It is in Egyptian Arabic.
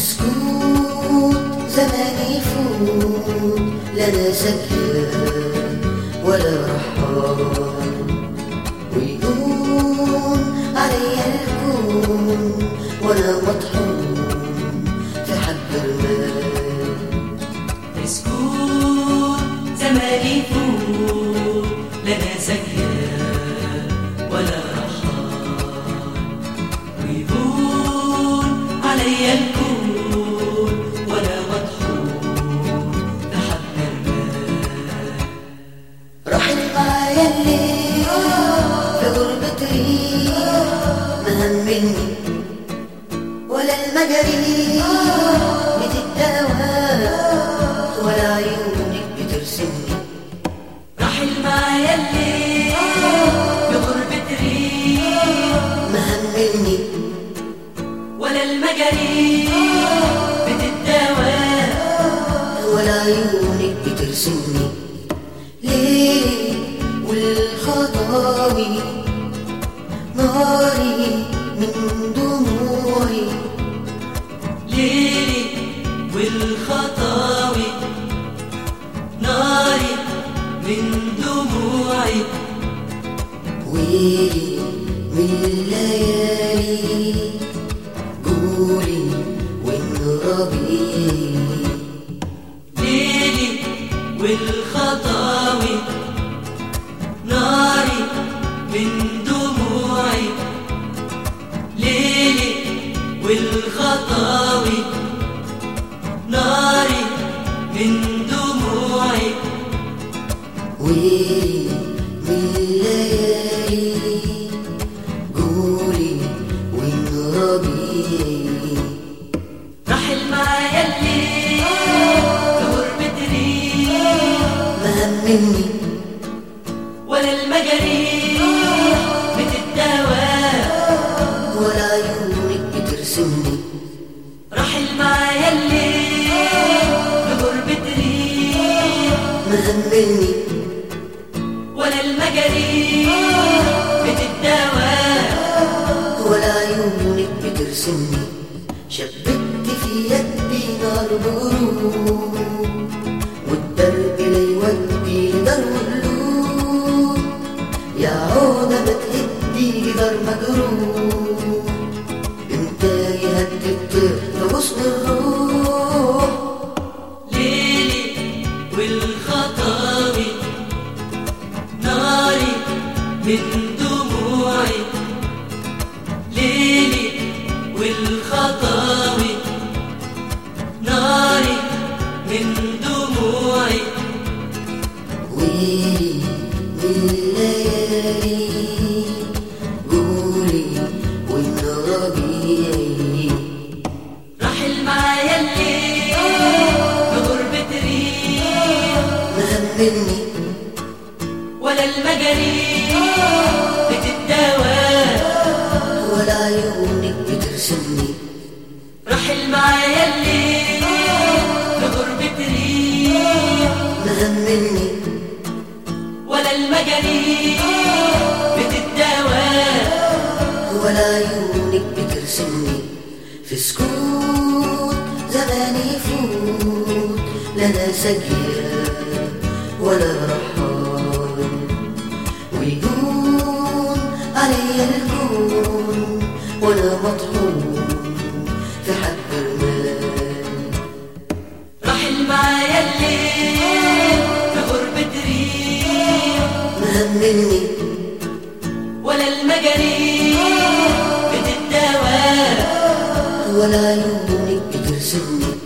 سكوت زمان يفوت لا انا سكران ولا رحال ويقول عليا الكون وانا مطحون في حب المال مسكون زمان يفوت لنا سكيان ولا رحال ويهون علي الكون ولا مطحون لحد المال رحل معايا الليل في غربة ريح ما همني ولا المجاري بتتداوى ولا عيونك بترسمني رحل معايا الليل بغربة ريح ما همني ولا المجاري بتتداوى ولا عيونك بترسمني ليه والخطاوي ناري من دموعي ليلي والخطاوي ناري من دموعي ويلي من الليالي قولي وانربي ليلي والخطاوي ناري من دموعي ليلي والخطاوي ناري من دموعي ويلي من الليالي قولي وانربي رحل معايا الليل بغربة ريح ما همني ولا المجاريح بتتداوى ولا عيونك بترسمني رحل معايا الليل بغربة ريح ما همني ولا المجاريح بتتداوى ولا عيونك بترسمني شبكت في يدي نار بغروب والدرب لا يودي لدار قلوب يا عودة ما تهدي جدار مجروح انت يهدي الطير في غصن الروح ليلي والخطاوي ناري من دموعي ليلي والخطاوي ناري من دموعي ويلي من الليالي قولي وإن ربيعي رحل معايا الليل بغربة ريح ما همني ولا المجاريح بتتداوى ولا عيونك بترسمني رحل معايا الليل بغربة ريح ما همني ولا المجاريح بتتداوى ولا عيونك بترسمني في سكوت زمان يفوت لا انا سجيان ولا رحال ويقول علي الكون وانا مطحون في حب المال رحل معايا الليل بغربة ريح ما همني ولا المجاريح بتتداوى ولا عيونك بترسمني